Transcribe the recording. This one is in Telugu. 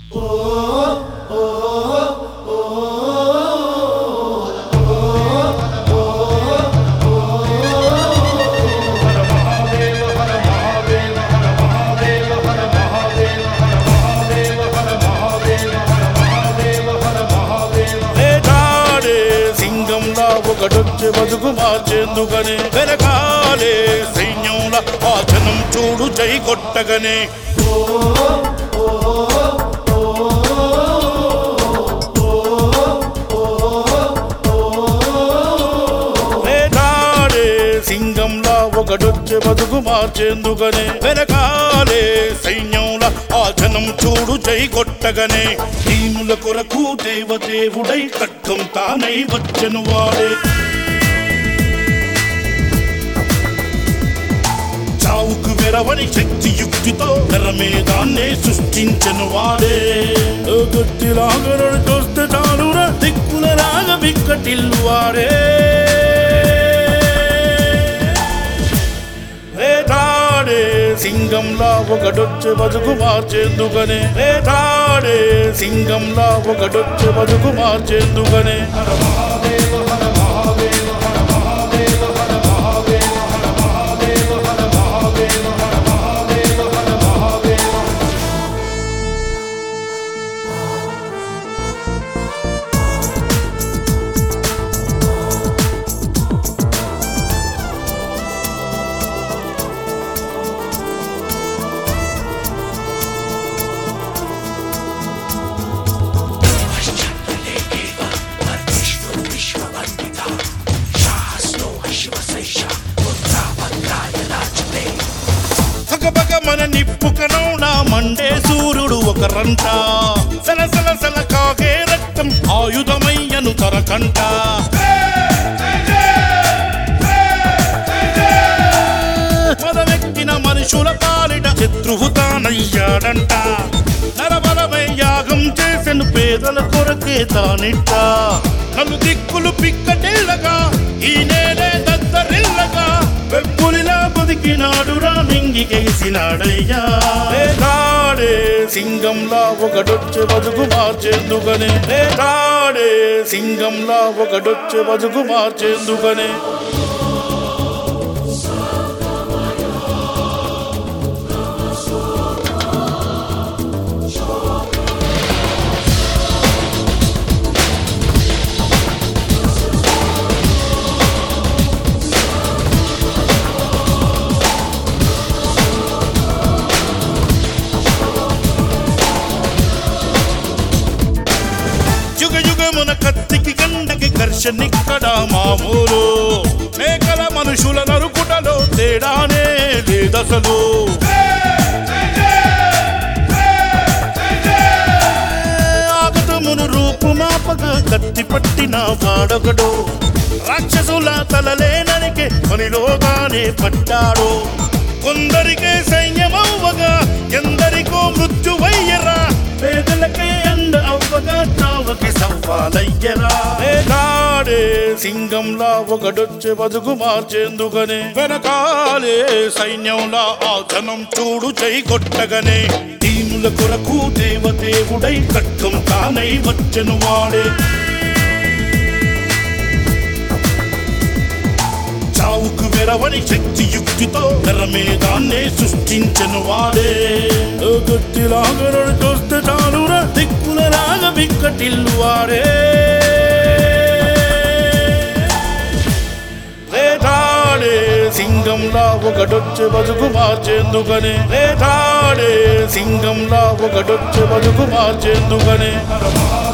వేటాడే సింగంలా ఒకడొచ్చే బతుకు మార్చేందుకనే వెనకాలే సైన్యంలా ఆ జనం చూడు చై కొట్టగనే వేటాడే సింగంలా ఒకడొచ్చే బతుకు మార్చేందుకనే వెనకాలే సైన్యంలా ఆ జనం చూడు చై కొట్టగనే దీనుల కొరకు దేవదేవుడై ఖడ్గం తానై వచ్చెను వాడే చావుకు వెరవని శక్తి యుక్తితో తెరమేదాన్నే సృష్టించను వాడే గట్టిలాగా చూస్తే చాలురా దిక్కులలాగా బిక్కటిల్లు వాడే వేటాడే సింగంలా ఒకడొచ్చే బతుకు మార్చేందుకనే వేటాడే సింగంలా ఒకడొచ్చే బతుకు మార్చేందుకనే పగపగ మన నిప్పుకనం నా మండే సూర్యుడు ఒకరంట సల సల సల కాగే రక్తం ఆయుధమయ్యను తరకంట పదవెక్కిన మనుషుల పాలిట శత్రువు తానయ్యాడంట నరబలమై యాగం చేసెను పేదల కొరకే తానిట్ట నన్ను దిక్కులు పిక్కటిల్లగా ఈ నేలే దద్దరిల్లగా వెప్పులిలా బతికినాడు రా మింగికేసినాడయ్యా వేటాడే సింగంలా ఒకడొచ్చే బతుకు మార్చేందుకనే వేటాడే సింగంలా ఒకడొచ్చే బతుకు మార్చేందుకనే యుగ యుగమున కత్తికి గండకి ఘర్షణిక్కడ మామూలు మేకల మనుషుల నరుకుటలో తేడానే లేదసలు ఆగతమును రూపుమాపగా కత్తి పట్టిన వాడొకడు రాక్షసుల తలలే నరికే పనిలోగానే పట్టాడు కొందరికే సైన్యమవ్వగా ఎందరికో మృత్యువయ్యరా పేదలకే అండ అవ్వగా చావకి సవ్వాలయ్యరా వేటాడే సింగంలా ఒకడొచ్చే బతుకు మార్చేందుకనే వెనకాలే సైన్యంలా ఆ జనం చూడు చై కొట్టగనే దీనుల కొరకు దేవదేవుడై ఖడ్గం తానై వచ్చెను వాడే చావుకు వెరవని శక్తి యుక్తితో తెరమేదాన్నే సృష్టించను వాడే గట్టిలాగా చూస్తే చాలురా దిక్కులలాగా బిక్కటిల్లు వాడే వేటాడే సింగంలా ఒకడొచ్చే బతుకు మార్చేందుకనే వేటాడే సింగంలా ఒకడొచ్చే బతుకు మార్చేందుకనే